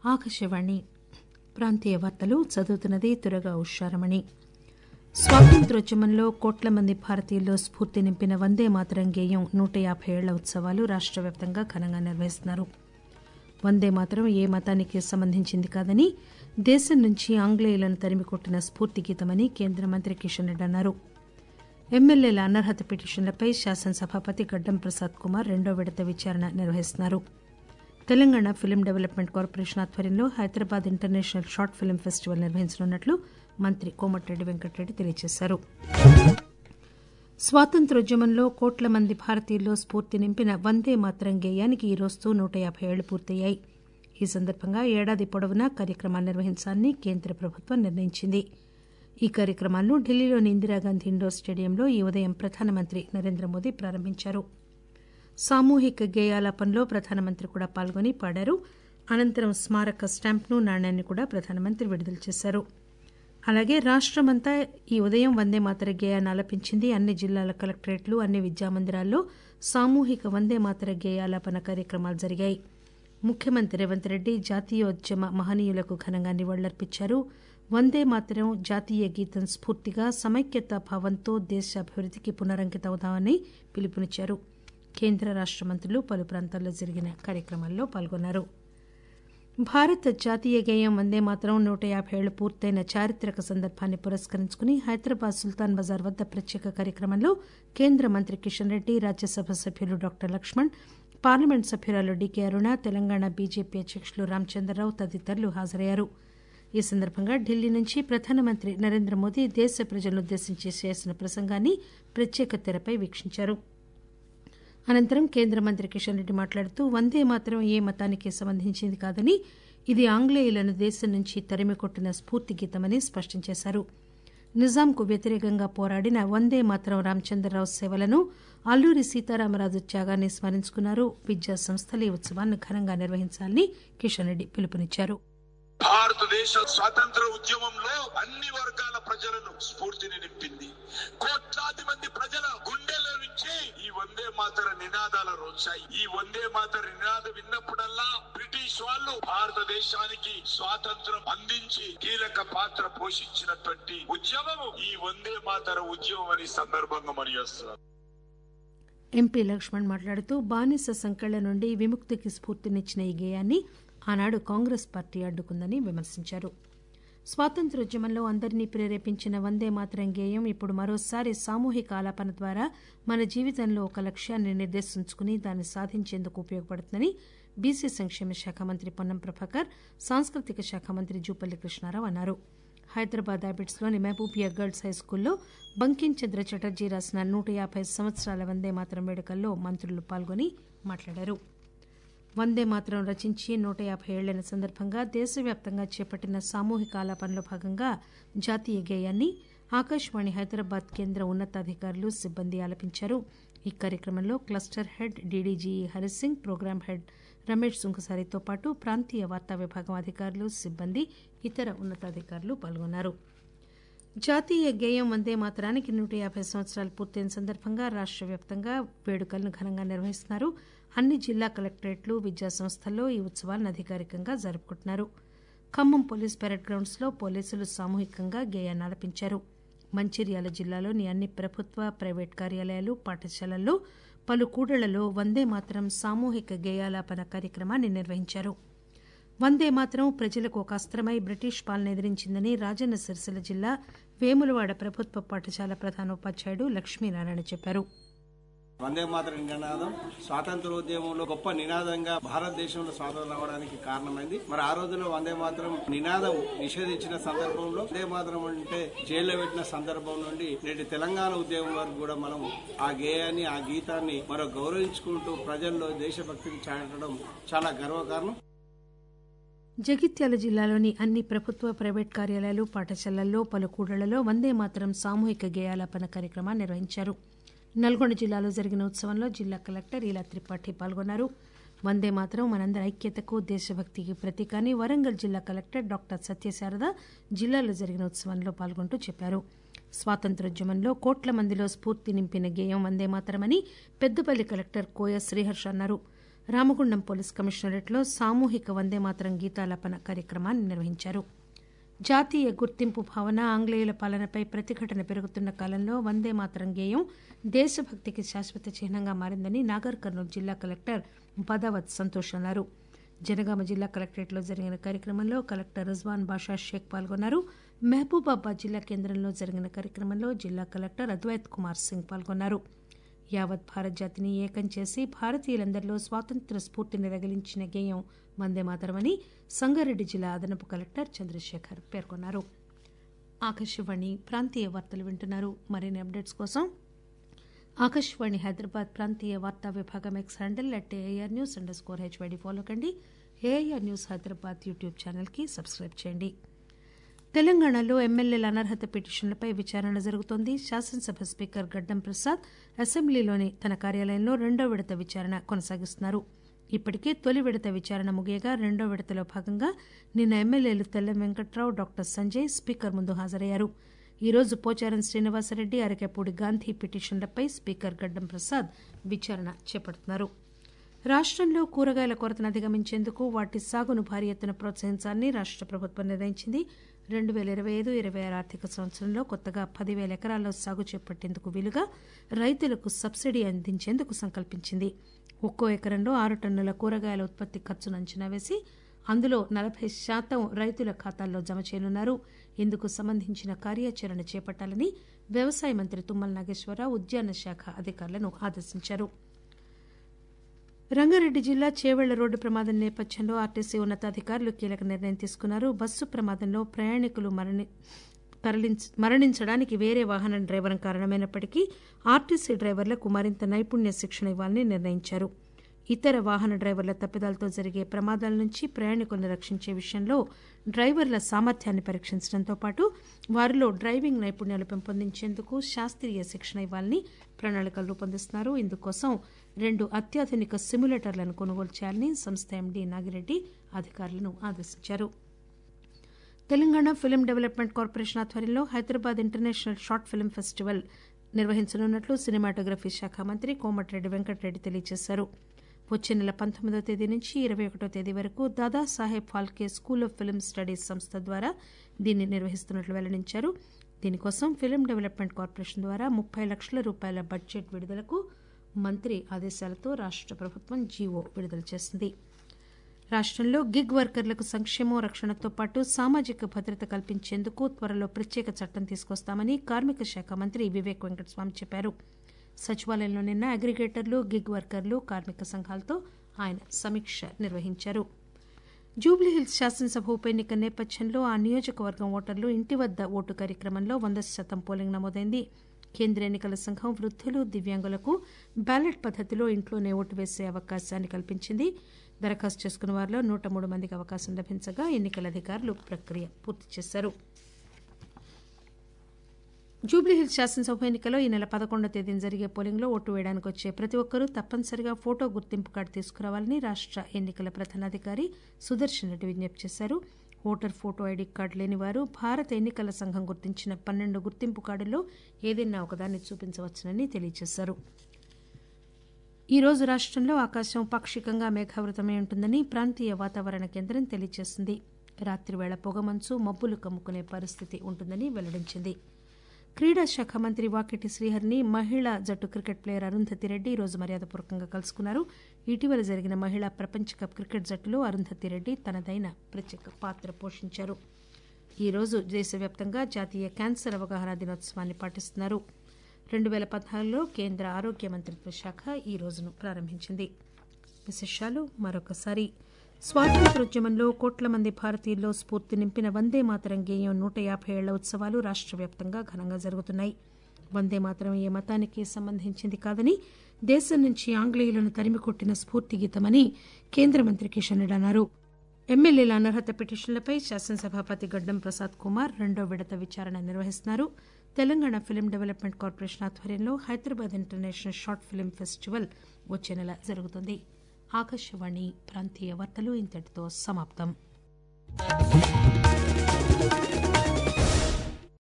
ఆకాశవాణి ప్రాంతీయ వార్తలు చదువుతున్నది తురగా ఉషారమణి స్వాతంత్ర్యోద్యమంలో కోట్ల మంది భారతీయుల్లో స్ఫూర్తి నింపిన వందే మాతరం గేయం నూట యాబై ఏళ్ల ఉత్సవాలు రాష్ట వ్యాప్తంగా ఘనంగా నిర్వహిస్తున్నారు వందే మాతరం ఏ మతానికి సంబంధించింది కాదని దేశం నుంచి ఆంగ్లేయులను తరిమికొట్టిన స్ఫూర్తి గీతమని కేంద్ర మంత్రి కిషన్ రెడ్డి అన్నారు ఎమ్మెల్యేల అనర్హత పిటిషన్లపై శాసనసభాపతి గడ్డం ప్రసాద్ కుమార్ రెండో విడత విచారణ నిర్వహిస్తున్నారు తెలంగాణ ఫిలిం డెవలప్మెంట్ కార్పొరేషన్ ఆధ్వర్యంలో Hyderabad international short film festival నిర్వహించనున్నట్లు మంత్రి కోమటిరెడ్డి వెంకటరెడ్డి తెలియజేశారు స్వాతంత్ర్యోద్యమంలో కోట్ల మంది భారతీయుల్లో స్ఫూర్తి నింపిన వందే మాతరం గేయానికి ఈ రోజుతో నూట యాబై ఏళ్లు పూర్తయ్యాయి ఈ సందర్భంగా ఏడాది పొడవునా కార్యక్రమాలు నిర్వహించాలని కేంద్ర ప్రభుత్వం నిర్ణయించింది ఈ కార్యక్రమాలను ఢిల్లీలోని ఇందిరాగాంధీ ఇండోర్ స్టేడియంలో ఈ ఉదయం ప్రధానమంత్రి నరేంద్ర మోదీ ప్రారంభించారు సామూహిక గేయాలాపనలో ప్రధానమంత్రి కూడా పాల్గొని పాడారు అనంతరం స్మారక స్టాంప్ను నాణ్యాన్ని కూడా ప్రధానమంత్రి విడుదల చేశారు అలాగే రాష్టమంతా ఈ ఉదయం వందే మాతర గేయాన్ని ఆలపించింది అన్ని జిల్లాల కలెక్టరేట్లు అన్ని విద్యామందిరాల్లో సామూహిక వందే మాతర గేయాలాపన కార్యక్రమాలు జరిగాయి ముఖ్యమంత్రి రేవంత్ రెడ్డి జాతీయోద్యమ మహనీయులకు ఘనంగా నివాళులర్పించారు వందే మాతరం జాతీయ గీతం స్ఫూర్తిగా సమైక్యతా భావంతో దేశ అభివృద్దికి పునరంకితమవుదామని పిలుపునిచ్చారు కేంద్ర రాష్ట మంత్రులు పలు ప్రాంతాల్లో జరిగిన కార్యక్రమాల్లో పాల్గొన్నారు భారత జాతీయ గేయం వందే మాతరం నూట యాబై ఏళ్లు పూర్తయిన చారిత్రక సందర్భాన్ని పురస్కరించుకుని హైదరాబాద్ సుల్తాన్ బజార్ వద్ద ప్రత్యేక కార్యక్రమంలో కేంద్ర మంత్రి కిషన్ రెడ్డి రాజ్యసభ సభ్యులు డాక్టర్ లక్ష్మణ్ పార్లమెంట్ సభ్యురాలు డీకే అరుణ తెలంగాణ బీజేపీ అధ్యకులు రామచంద్రరావు తదితరులు హాజరయ్యారు ఈ సందర్భంగా ఢిల్లీ నుంచి ప్రధానమంత్రి నరేంద్ర మోదీ దేశ ప్రజలనుద్దేశించి చేసిన ప్రసంగాన్ని ప్రత్యేక తెరపై వీక్షించారు అనంతరం కేంద్ర మంత్రి కిషన్ రెడ్డి మాట్లాడుతూ వందే మాతరం ఏ మతానికి సంబంధించింది కాదని ఇది ఆంగ్లేయులను దేశం నుంచి తరిమికొట్టిన స్ఫూర్తి గీతమని స్పష్టం చేశారు నిజాంకు వ్యతిరేకంగా పోరాడిన వందే మాతరం రామచంద్రరావు సేవలను అల్లూరి సీతారామరాజు త్యాగాన్ని స్మరించుకున్నారు విద్యా సంస్థలు ఈ ఉత్సవాన్ని ఘనంగా నిర్వహించాలని కిషన్ రెడ్డి పిలుపునిచ్చారు భారతదేశ స్వాతంత్ర ఉద్యమంలో అన్ని వర్గాల ప్రజలను స్ఫూర్తిని నింపింది కోట్లాది మంది ప్రజల గుండెల నుంచి ఈ వందే మాతర నినాదాలు వచ్చాయి ఈ వందే మాతర నినాదం విన్నప్పుడల్లా బ్రిటిష్ వాళ్ళు భారతదేశానికి స్వాతంత్రం అందించి కీలక పాత్ర పోషించినటువంటి ఉద్యమము ఈ వందే మాతర ఉద్యమం అని సందర్భంగా మరి వస్తున్నారు ఎంపీ లక్ష్మణ్ మాట్లాడుతూ బానిస సంకెళ్ల నుండి విముక్తికి స్ఫూర్తినిచ్చిన ఈ గేయాన్ని ఆనాడు కాంగ్రెస్ పార్టీ అడ్డుకుందని విమర్శించారు స్వాతంత్ర్యోద్యమంలో అందరినీ ప్రేరేపించిన వందే మాతరం గేయం ఇప్పుడు మరోసారి సామూహిక ఆలాపన ద్వారా మన జీవితంలో ఒక లక్ష్యాన్ని నిర్దేశించుకుని దాన్ని సాధించేందుకు ఉపయోగపడుతుందని బీసీ సంక్షేమ శాఖ మంత్రి పొన్నం ప్రభాకర్ సాంస్కృతిక శాఖ మంత్రి జూపల్లి కృష్ణారావు అన్నారు హైదరాబాద్ హ్యాబిట్స్లోని మహబూబియా గర్ల్స్ హైస్కూల్లో బంకిం చంద్ర చటర్జీ రాసిన నూట యాభై సంవత్సరాల వందే మాతరం వేడుకల్లో మంత్రులు పాల్గొని మాట్లాడారు వందే మాతరం రచించి నూట యాభై ఏళ్లైన సందర్భంగా దేశవ్యాప్తంగా చేపట్టిన సామూహిక ఆలాపనలో భాగంగా జాతీయ గేయాన్ని ఆకాశవాణి హైదరాబాద్ కేంద్ర ఉన్నతాధికారులు సిబ్బంది ఆలపించారు ఈ కార్యక్రమంలో cluster head D D G E Hari Singh program head Ramesh సుంకసారితో పాటు ప్రాంతీయ వార్తా విభాగం అధికారులు సిబ్బంది ఇతర ఉన్నతాధికారులు పాల్గొన్నారు జాతీయ గేయం వందే మాతరానికి నూట యాభై సంవత్సరాలు పూర్తయిన సందర్భంగా రాష్ట వ్యాప్తంగా వేడుకలను ఘనంగా నిర్వహిస్తున్నారు అన్ని జిల్లా కలెక్టరేట్లు విద్యా సంస్థల్లో ఈ ఉత్సవాలను అధికారికంగా జరుపుకుంటున్నారు ఖమ్మం పోలీస్ పెరేడ్ గ్రౌండ్స్ లో పోలీసులు సామూహికంగా గేయాన్ని ఆలపించారు మంచిర్యాల జిల్లాలోని అన్ని ప్రభుత్వ ప్రైవేట్ కార్యాలయాలు పాఠశాలల్లో పలు కూడళ్లలో వందే మాతరం సామూహిక గేయాలాపన కార్యక్రమాన్ని నిర్వహించారు వందే మాతరం ప్రజలకు ఒక అస్త్రమై బ్రిటిష్ పాలన ఎదిరించిందని రాజన్న సిరిసిల్ల జిల్లా వేములవాడ ప్రభుత్వ పాఠశాల ప్రధానోపాధ్యాయుడు లక్ష్మీనారాయణ చెప్పారు వందే మాతర నినాదం స్వాతంత్రోద్యమంలో గొప్ప నినాదంగా భారతదేశంలో స్వాతంత్రం రావడానికి కారణమైంది మరి ఆ రోజుల్లో వందే మాతరం నినాదం నిషేధించిన సందర్భంలో వందే మాతరం అంటే జైల్లో పెట్టిన సందర్భం నుండి నేటి తెలంగాణ ఉద్యమం వరకు కూడా మనం ఆ గేయాన్ని ఆ గీతాన్ని మరో గౌరవించుకుంటూ ప్రజల్లో దేశభక్తిని చాటడం చాలా గర్వకారణం జగిత్యాల జిల్లాలోని అన్ని ప్రభుత్వ ప్రైవేట్ కార్యాలయాలు పాఠశాలల్లో పలు కూడళ్లలో వందే మాతరం సామూహిక గేయాలాపన కార్యక్రమాన్ని నిర్వహించారు నల్గొండ జిల్లాలో జరిగిన ఉత్సవంలో జిల్లా కలెక్టర్ ఇలా త్రిపాఠి పాల్గొన్నారు వందే మాతరం మనందరి ఐక్యతకు దేశభక్తికి ప్రతీక అని వరంగల్ జిల్లా కలెక్టర్ డాక్టర్ సత్యశారద జిల్లాలో జరిగిన ఉత్సవంలో పాల్గొంటూ చెప్పారు స్వాతంత్ర్యోద్యమంలో కోట్ల మందిలో స్ఫూర్తి నింపిన గేయం వందే మాతరమని పెద్దపల్లి కలెక్టర్ కోయ శ్రీహర్ష అన్నారు రామగుండం పోలీస్ కమిషనరేట్లో సామూహిక వందేమాతరం గీతాలాపన కార్యక్రమాన్ని నిర్వహించారు జాతీయ గుర్తింపు భావన ఆంగ్లేయుల పాలనపై ప్రతిఘటన పెరుగుతున్న కాలంలో వందే మాతరం గేయం దేశభక్తికి శాశ్వత చిహ్నంగా మారిందని నాగర్ కర్నూలు జిల్లా కలెక్టర్ బదావత్ సంతోష్ అన్నారు జనగామ జిల్లా కలెక్టరేట్లో జరిగిన కార్యక్రమంలో కలెక్టర్ రిజ్వాన్ బాషా షేక్ పాల్గొన్నారు మహబూబాబాద్ జిల్లా కేంద్రంలో జరిగిన కార్యక్రమంలో జిల్లా కలెక్టర్ అద్వైత్ కుమార్ సింగ్ పాల్గొన్నారు యావత్ భారత్ జాతిని ఏకం చేసి భారతీయులందరిలో స్వాతంత్ర స్ఫూర్తిని రగిలించిన గేయం వందే మాతరమని సంగారెడ్డి జిల్లా అదనపు కలెక్టర్ చంద్రశేఖర్ పేర్కొన్నారు ఆకాశవాణి ప్రాంతీయ వార్తలు వింటున్నారు మరిన్ని అప్డేట్స్ కోసం ఆకాశవాణి హైదరాబాద్ ప్రాంతీయ వార్తా విభాగం X handle at A R news underscore H Y D follow కండి ఏఆర్ న్యూస్ హైదరాబాద్ యూట్యూబ్ ఛానల్కి సబ్స్క్రైబ్ చేయండి తెలంగాణలో ఎమ్మెల్యేల అనర్హత పిటిషన్లపై విచారణ జరుగుతోంది శాసనసభ స్పీకర్ గడ్డం ప్రసాద్ అసెంబ్లీలోని తన కార్యాలయంలో రెండో విడత విచారణ కొనసాగిస్తున్నారు ఇప్పటికే తొలి విడత విచారణ ముగియగా రెండో విడతలో భాగంగా నిన్న ఎమ్మెల్యేలు తెల్లం వెంకట్రావు డాక్టర్ సంజయ్ స్పీకర్ ముందు హాజరయ్యారు ఈ రోజు పోచారం శ్రీనివాసరెడ్డి అరకెపూడి గాంధీ పిటిషన్లపై స్పీకర్ గడ్డం ప్రసాద్ విచారణ చేపడుతున్నారు రాష్టంలో కూరగాయల కొరతను అధిగమించేందుకు వాటి సాగును భారీ ఎత్తున ప్రోత్సహించాలని రాష్ట ప్రభుత్వం నిర్ణయించింది రెండు వేల ఇరవై ఐదు ఇరవై ఆరు ఆర్థిక సంవత్సరంలో కొత్తగా పదివేల ఎకరాల్లో సాగు చేపట్టేందుకు వీలుగా రైతులకు సబ్సిడీ అందించేందుకు సంకల్పించింది ఒక్కో ఎకరంలో ఆరు టన్నుల కూరగాయల ఉత్పత్తి ఖర్చును అంచనా వేసి అందులో నలభై శాతం రైతుల ఖాతాల్లో జమ చేయనున్నారు ఇందుకు సంబంధించిన కార్యాచరణ చేపట్టాలని వ్యవసాయ మంత్రి తుమ్మల నాగేశ్వరరావు ఉద్యాన శాఖ అధికారులను ఆదేశించారు రంగారెడ్డి జిల్లా చేవెళ్ల రోడ్డు ప్రమాదం నేపథ్యంలో ఆర్టీసీ ఉన్నతాధికారులు కీలక నిర్ణయం తీసుకున్నారు బస్సు ప్రమాదంలో ప్రయాణికులు మరణి తరలించ- మరణించడానికి వేరే వాహనం డ్రైవర్ కారణమైనప్పటికీ ఆర్టీసీ డ్రైవర్లకు మరింత నైపుణ్య శిక్షణ ఇవ్వాలని నిర్ణయించారు ఇతర వాహన డ్రైవర్ల తప్పిదాలతో జరిగే ప్రమాదాల నుంచి ప్రయాణికులను రక్షించే విషయంలో డ్రైవర్ల సామర్థ్యాన్ని పరీక్షించడంతో పాటు వారిలో డ్రైవింగ్ నైపుణ్యాలు పెంపొందించేందుకు శాస్త్రీయ శిక్షణ ఇవ్వాలని ప్రణాళికలు రూపొందిస్తున్నారు ఇందుకోసం రెండు అత్యాధునిక సిమ్యులేటర్లను కొనుగోలు చేయాలని సంస్థ ఎండీ నాగిరెడ్డి అధికారులను ఆదేశించారు తెలంగాణ ఫిల్మ్ డెవలప్మెంట్ కార్పొరేషన్ ఆధ్వర్యంలో Hyderabad international short film festival నిర్వహించనున్నట్లు సినిమాటోగ్రఫీ శాఖ మంత్రి కోమటిరెడ్డి వెంకటరెడ్డి తెలియజేశారు వచ్చే నెల పంతొమ్మిదో తేదీ నుంచి ఇరవై ఒకటో తేదీ వరకు Dadasaheb Phalke school of film studies సంస్థ ద్వారా దీన్ని నిర్వహిస్తున్నట్లు వెల్లడించారు దీనికోసం ఫిల్మ్ డెవలప్మెంట్ కార్పొరేషన్ ద్వారా ముప్పై లక్షల రూపాయల బడ్జెట్ విడుదలకు మంత్రి ఆదేశాలతో రాష్ట ప్రభుత్వం జీవో విడుదల చేసింది రాష్టంలో గిగ్ వర్కర్లకు సంక్షేమం రక్షణతో పాటు సామాజిక భద్రత కల్పించేందుకు త్వరలో ప్రత్యేక చట్టం తీసుకొస్తామని కార్మిక శాఖ మంత్రి వివేక్ వెంకటస్వామి చెప్పారు సచివాలయంలో నిన్న అగ్రిగేటర్లు గిగ్ వర్కర్లు కార్మిక సంఘాలతో ఆయన సమీక్ష నిర్వహించారు జూబ్లీహిల్స్ శాసనసభ ఉప ఎన్నిక నేపథ్యంలో ఆ నియోజకవర్గం ఓటర్లు ఇంటి వద్ద ఓటు కార్యక్రమంలో వంద శాతం పోలింగ్ నమోదైంది కేంద్ర ఎన్నికల సంఘం వృద్ధులు దివ్యాంగులకు బ్యాలెట్ పద్దతిలో ఇంట్లోనే ఓటు వేసే అవకాశాన్ని కల్పించింది దరఖాస్తు చేసుకున్న వారిలో నూట మూడు మందికి అవకాశం లభించగా ఎన్నికల అధికారులు ప్రక్రియ పూర్తి చేశారు జూబ్లీహిల్స్ శాసనసభ ఎన్నికలో ఈ నెల పదకొండో తేదీన జరిగే పోలింగ్లో ఓటు వేయడానికి వచ్చే ప్రతి ఒక్కరూ తప్పనిసరిగా ఫోటో గుర్తింపు కార్డు తీసుకురావాలని రాష్ట ఎన్నికల ప్రధానాధికారి సుదర్శన్ రెడ్డి విజ్ఞప్తి చేశారు ఓటర్ ఫోటో ఐడి కార్డు లేని వారు భారత ఎన్నికల సంఘం గుర్తించిన పన్నెండు గుర్తింపు కార్డుల్లో ఏదైనా ఒకదాన్ని చూపించవచ్చునని తెలియజేశారు ఈ రోజు రాష్టంలో ఆకాశం పాక్షికంగా మేఘావృతమై ఉంటుందని ప్రాంతీయ వాతావరణ కేంద్రం తెలియజేసింది రాత్రివేళ పొగమంచు మబ్బులు కమ్ముకునే పరిస్థితి ఉంటుందని వెల్లడించింది క్రీడా శాఖ మంత్రి వాకిటి శ్రీహరిని మహిళా జట్టు క్రికెట్ ప్లేయర్ అరుంధతి రెడ్డి ఈ రోజు మర్యాదపూర్వకంగా కలుసుకున్నారు ఇటీవల జరిగిన మహిళా ప్రపంచ కప్ క్రికెట్ జట్టులో అరుంధతి రెడ్డి తనదైన ప్రత్యేక పాత్ర పోషించారు ఈ రోజు దేశవ్యాప్తంగా జాతీయ క్యాన్సర్ అవగాహన దినోత్సవాన్ని పాటిస్తున్నారు రెండు వేల పద్నాలుగులో కేంద్ర ఆరోగ్య మంత్రిత్వ శాఖ ఈ రోజును ప్రారంభించింది విశేషాలు మరొకసారి స్వాతంత్రోద్యమంలో కోట్ల మంది భారతీయుల్లో స్ఫూర్తి నింపిన వందే మాతరం గేయం నూట యాభై ఏళ్ల ఉత్సవాలు రాష్ట్ర వ్యాప్తంగా ఘనంగా జరుగుతున్నాయి వందే మాతరం ఏ మతానికి సంబంధించింది కాదని దేశం నుంచి ఆంగ్లేయులను తరిమికొట్టిన స్ఫూర్తి గీతమని కేంద్ర మంత్రి కిషన్ రెడ్డి అన్నారు ఎమ్మెల్యేల అనర్హత పిటిషన్లపై శాసనసభాపతి గడ్డం ప్రసాద్ కుమార్ రెండో విడత విచారణ నిర్వహిస్తున్నారు తెలంగాణ ఫిలిం డెవలప్మెంట్ కార్పొరేషన్ ఆధ్వర్యంలో Hyderabad international short film festival వచ్చే నెల జరుగుతుంది ఆకాశవాణి ప్రాంతీయ వార్తలు ఇంతటితో సమాప్తం